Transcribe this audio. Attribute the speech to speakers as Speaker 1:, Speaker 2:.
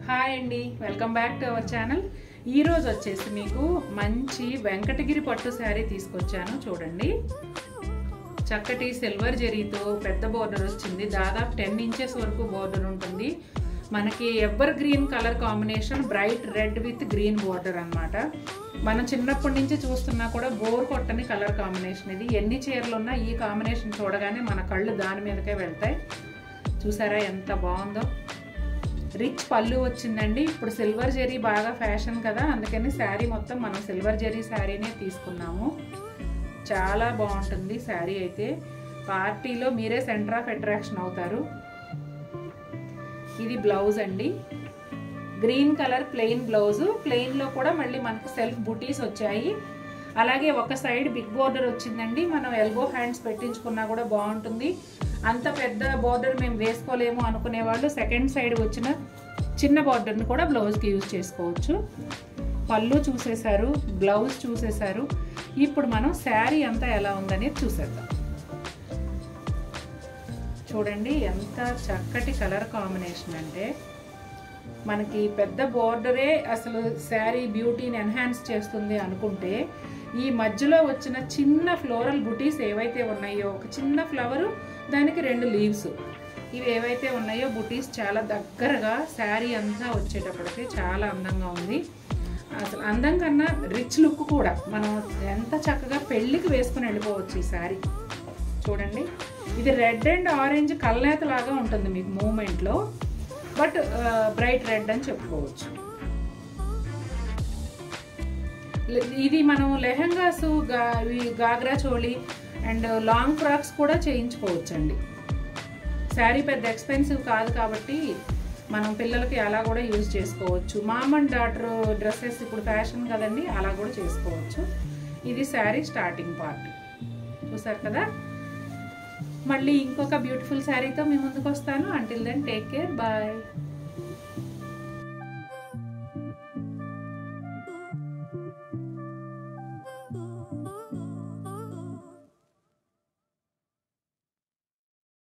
Speaker 1: hi అండి welcome back to our channel ఈ రోజు వచ్చేసి మీకు మంచి వెంకటగిరి పట్టు శారీ తీసుకొచ్చాను చూడండి చక్కటి సిల్వర్ జరీతో పెద్ద బోర్డర్ వచ్చింది దాదాపు టెన్ ఇంచెస్ వరకు బోర్డర్ ఉంటుంది మనకి evergreen colour combination bright red with green border అన్నమాట మనం చిన్నప్పటి నుంచి చూస్తున్నా కూడా బోర్ కొట్టని కలర్ కాంబినేషన్ ఇది ఎన్ని చీరలు ఉన్నా ఈ కాంబినేషన్ చూడగానే మన కళ్ళు దాని మీదకే వెళ్తాయి చూసారా ఎంత బాగుందో రిచ్ పళ్ళు వచ్చిందండి ఇప్పుడు సిల్వర్ జరీ బాగా ఫ్యాషన్ కదా అందుకని శారీ మొత్తం మనం సిల్వర్ జరీ శారీనే తీసుకున్నాము చాలా బాగుంటుంది శారీ అయితే పార్టీలో మీరే సెంటర్ ఆఫ్ అట్రాక్షన్ అవుతారు ఇది బ్లౌజ్ అండి గ్రీన్ కలర్ ప్లెయిన్ బ్లౌజ్ ప్లెయిన్లో కూడా మళ్ళీ మనకు సెల్ఫ్ బుటీస్ వచ్చాయి అలాగే ఒక సైడ్ బిగ్ బోర్డర్ వచ్చిందండి మనం ఎల్బో హ్యాండ్స్ పెట్టించుకున్నా కూడా బాగుంటుంది అంత పెద్ద బోర్డర్ మేము వేసుకోలేము అనుకునే వాళ్ళు సెకండ్ సైడ్ వచ్చిన చిన్న బోర్డర్ని కూడా బ్లౌజ్కి యూజ్ చేసుకోవచ్చు పళ్ళు చూసేశారు బ్లౌజ్ చూసేశారు ఇప్పుడు మనం శారీ అంతా ఎలా ఉందనేది చూసేద్దాం చూడండి ఎంత చక్కటి కలర్ కాంబినేషన్ అంటే మనకి పెద్ద బోర్డరే అసలు శారీ బ్యూటీని ఎన్హాన్స్ చేస్తుంది అనుకుంటే ఈ మధ్యలో వచ్చిన చిన్న ఫ్లోరల్ బుటీస్ ఏవైతే ఉన్నాయో ఒక చిన్న ఫ్లవరు దానికి రెండు లీవ్స్ ఇవి ఏవైతే ఉన్నాయో బుటీస్ చాలా దగ్గరగా శారీ అంతా వచ్చేటప్పటికి చాలా అందంగా ఉంది అసలు అందం కన్నా రిచ్ లుక్ కూడా మనం ఎంత చక్కగా పెళ్ళికి వేసుకుని వెళ్ళిపోవచ్చు ఈ శారీ చూడండి ఇది రెడ్ అండ్ ఆరెంజ్ కల్నేత లాగా ఉంటుంది మీకు మూమెంట్లో బట్ బ్రైట్ రెడ్ అని చెప్పుకోవచ్చు ఇది మనం lehengas ghagra choli and long frocks కూడా చేయించుకోవచ్చు అండి శారీ పెద్ద ఎక్స్పెన్సివ్ కాదు కాబట్టి మనం పిల్లలకి అలా కూడా యూజ్ చేసుకోవచ్చు మామ్ అండ్ డాటర్ డ్రెస్సెస్ ఇప్పుడు ఫ్యాషన్ కదండి అలా కూడా చేసుకోవచ్చు ఇది శారీ స్టార్టింగ్ పార్ట్ చూసారు కదా మళ్ళీ ఇంకొక బ్యూటిఫుల్ శారీతో మీ ముందుకు వస్తాను until then take care bye